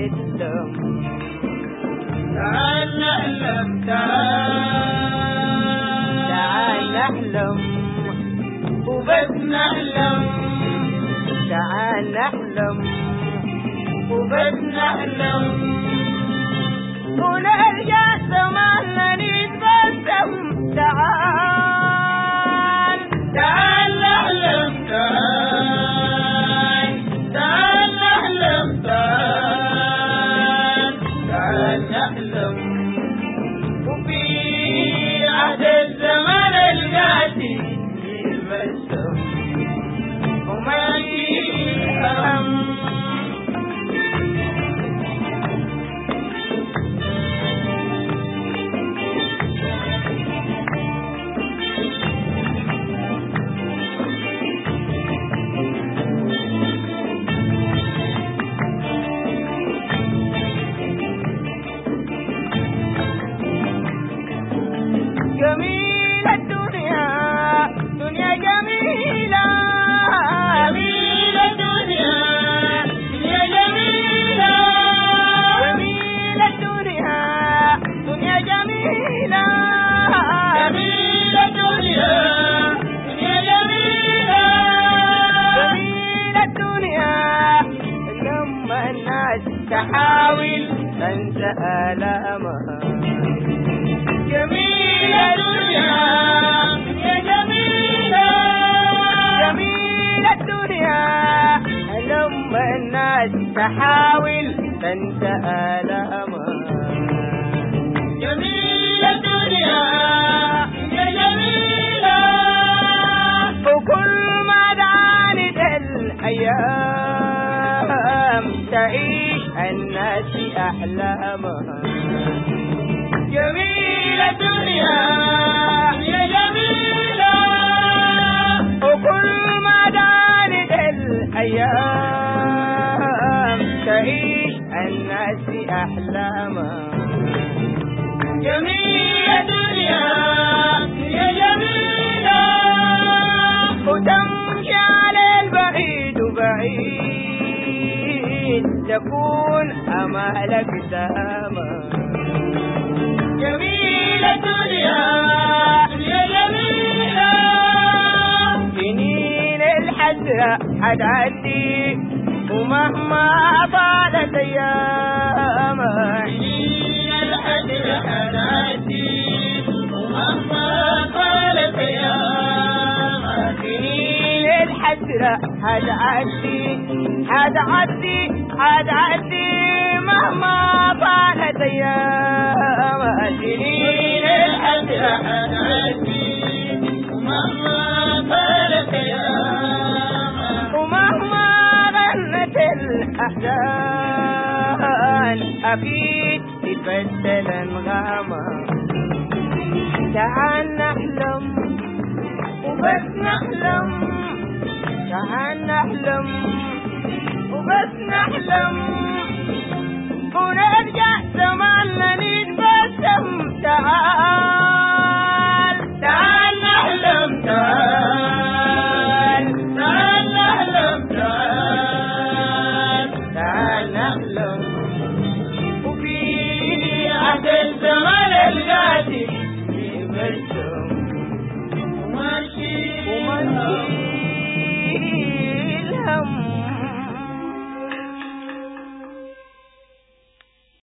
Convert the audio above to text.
الدم تعال نحلم تعال تعال نحلم وبس نحلم تعال نحلم وبس نحلم ونرجع زماننا نتبسم تعال تعال نحلم تعال تعال نحلم تعال تعال نحلم وفي عهد الزمان القاسي يتبسم وما يهم جميلة الدنيا دنيا جميلة جميلة الدنيا يا جميلة جميلة الدنيا دنيا جميلة جميلة الدنيا يا جميلة جميلة الدنيا لما الناس تحاول تنسى آلامها جميلة الدنيا يا جميلة جميلة الدنيا لما الناس تحاول تنسى آلامها جميلة الدنيا يا جميلة وكل ما دعانت الأيام تعيش الناس أحلامها جميلة الدنيا يا جميلة وكل ما دعانت الأيام تعيش الناس أحلامها جميلة الدنيا يا جميلة وتمشي على البعيد وبعيد تكون أمالك داما جميلة الدنيا يا جميلة سنين الحسرة حتعدي ومهما طالت أيامك سنين الحجر حناتي ومهما طالت أيامك سنين الحسرة حتعدي حتعدي حتعدي مهما طالت أيامك سنين الحجر حناتي ومهما طالت أيامك ومهما غنت الأحزان أكيد تتبدل أنغامها تعال نحلم وبس نحلم تعال نحلم وبس نحلم ونرجع زماننا